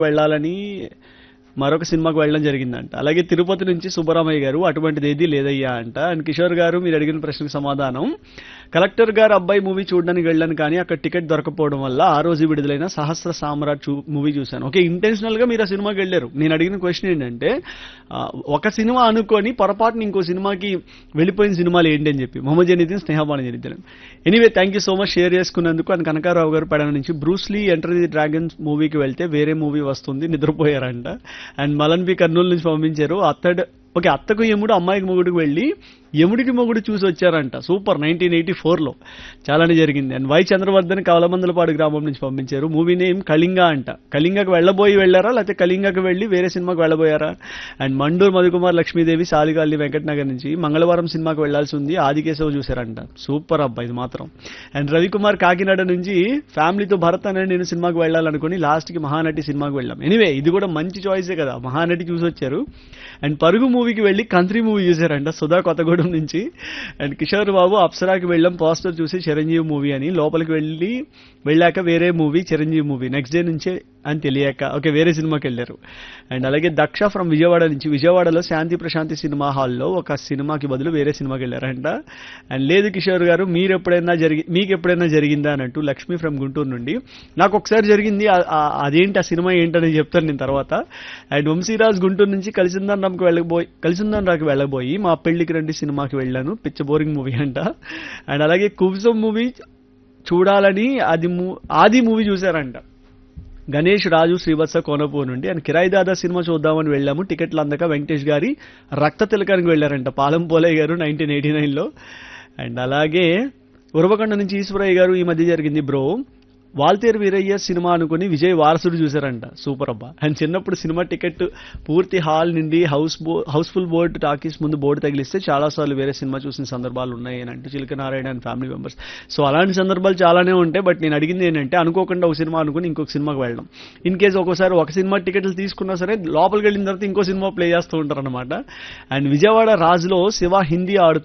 వెళ్ళాలని మరొక సినిమాకు వెళ్ళడం జరిగిందంట అలాగే తిరుపతి నుంచి సుబ్బరామయ్య గారు అటువంటిది ఏదీ లేదయ్యా అంట అండ్ కిషోర్ గారు మీరు అడిగిన ప్రశ్నకు సమాధానం కలెక్టర్ గారు అబ్బాయి మూవీ చూడడానికి వెళ్ళాను కానీ అక్కడ టికెట్ దొరకపోవడం వల్ల ఆ రోజు విడుదలైన సహస్ర సామ్రాట్ చూ మూవీ చూశాను ఓకే ఇంటెన్షనల్ గా మీరు ఆ సినిమాకి వెళ్ళారు నేను అడిగిన క్వశ్చన్ ఏంటంటే ఆ, ఒక సినిమా అనుకొని పొరపాటున ఇంకో సినిమాకి వెళ్ళిపోయిన సినిమాలు ఏంటి అని చెప్పి మొహమ్మద్ జనీద్దీన్ స్నేహబాణి జనీద్దీన్ anyway thank you so much share చేసుకున్నందుకు అని కనకారావు గారు పెడన నుంచి బ్రూస్లీ ఎంటర్ ది డ్రాగన్స్ మూవీకి వెళ్తే వేరే మూవీ వస్తుంది నిద్రపోయారంట అండ్ మలన్ బి కర్నూలు నుంచి పంపించారు అత్తడు ఓకే అత్తకు యముడు అమ్మాయికి మొగుడికి వెళ్ళి యముడికి మొగుడు చూసి వచ్చారంట సూపర్ నైన్టీన్ ఎయిటీ ఫోర్లో చాలానే జరిగింది అండ్ వై చంద్రవర్ధన్ కవలమందలపాడు గ్రామం నుంచి పంపించారు మూవీ నేమ్ కళింగ అంట కళింగకు వెళ్ళబోయి వెళ్ళారా లేకపోతే కళింగకు వెళ్ళి వేరే సినిమాకి వెళ్ళబోయారా అండ్ మండూరు మధుకుమార్ లక్ష్మీదేవి సాలిగాల్లి వెంకటనగర్ నుంచి మంగళవారం సినిమాకి వెళ్లాల్సి ఉంది ఆదికేశవ్ చూశారంట సూపర్ అబ్బా ఇది మాత్రం అండ్ రవికుమార్ కాకినాడ నుంచి ఫ్యామిలీతో భరత్ అనే నేను సినిమాకి వెళ్ళాలనుకుని లాస్ట్ కి మహానటి సినిమాకి వెళ్ళాం ఎనీవే ఇది కూడా మంచి చాయిసే కదా మహానటి చూసి వచ్చారు అండ్ పరుగు మూవీకి వెళ్ళి కంత్రి మూవీ చూశారంట సుధా కొత్తగూడెం నుంచి అండ్ కిషోర్ బాబు అప్సరాకి వెళ్ళాం పోస్టర్ చూసి చిరంజీవి మూవీ అని లోపలికి వెళ్ళి వెళ్ళాక వేరే movie Chiranjeevi movie next day నుంచే అని తెలియక ఓకే వేరే సినిమాకి వెళ్ళారు అండ్ అలాగే దక్ష ఫ్రమ్ విజయవాడ నుంచి విజయవాడలో శాంతి ప్రశాంతి సినిమా హాల్లో ఒక సినిమాకి బదులు వేరే సినిమాకి వెళ్ళారంట అండ్ లేదు కిషోర్ గారు మీరు ఎప్పుడైనా జరిగి మీకు ఎప్పుడైనా జరిగిందా అన్నట్టు లక్ష్మి ఫ్రమ్ గుంటూరు నుండి నాకు ఒకసారి జరిగింది ఆ- ఆ- అదేంటి ఆ సినిమా ఏంటని చెప్తాను నేను తర్వాత అండ్ వంశీరాజ్ గుంటూరు నుంచి కలిసిందని రామ్కి వెళ్ళబోయి కలిసిందని రాకి వెళ్ళబోయి మా పెళ్లికి రండి సినిమాకి వెళ్ళాను పిచ్చ బోరింగ్ మూవీ అంట అండ్ అలాగే కుబ్సం మూవీ చూడాలని అది మూ- ఆది మూవీ చూశారంట గణేష్ రాజు శ్రీవత్స కోనపూర్ నుండి అండ్ కిరాయి దాదా సినిమా చూద్దామని వెళ్ళాము టికెట్లు అందక వెంకటేష్ గారి రక్త తిలకానికి వెళ్ళారంట పాలం పోలయ్య గారు నైన్టీన్ ఎయిటీ నైన్లో అండ్ అలాగే ఉరవకొండ నుంచి ఈశ్వరయ్య గారు ఈ మధ్య జరిగింది బ్రో వాల్తేరు వీరయ్య సినిమా అనుకుని విజయ్ వారసుడు చూశారంట సూపర్ అబ్బా అండ్ చిన్నప్పుడు సినిమా టికెట్ పూర్తి హాల్ నుండి హౌస్ బో హౌస్ఫుల్ బోర్డు టాకీస్ ముందు బోర్డు తగిలిస్తే చాలాసార్లు వేరే సినిమా చూసిన సందర్భాలు ఉన్నాయి అని అంటూ Chilaka Narayana and family members so అలాంటి సందర్భాలు చాలానే ఉంటాయి బట్ నేను అడిగింది ఏంటంటే అనుకోకుండా ఒక సినిమా అనుకుని ఇంకొక సినిమాకి వెళ్ళడం ఇన్ కేసు ఒక్కోసారి ఒక సినిమా టికెట్లు తీసుకున్నా సరే లోపలికి వెళ్ళిన తర్వాత ఇంకో సినిమా ప్లే చేస్తూ ఉంటారు అనమాట అండ్ విజయవాడ రాజులో శివ హిందీ ఆడుతూ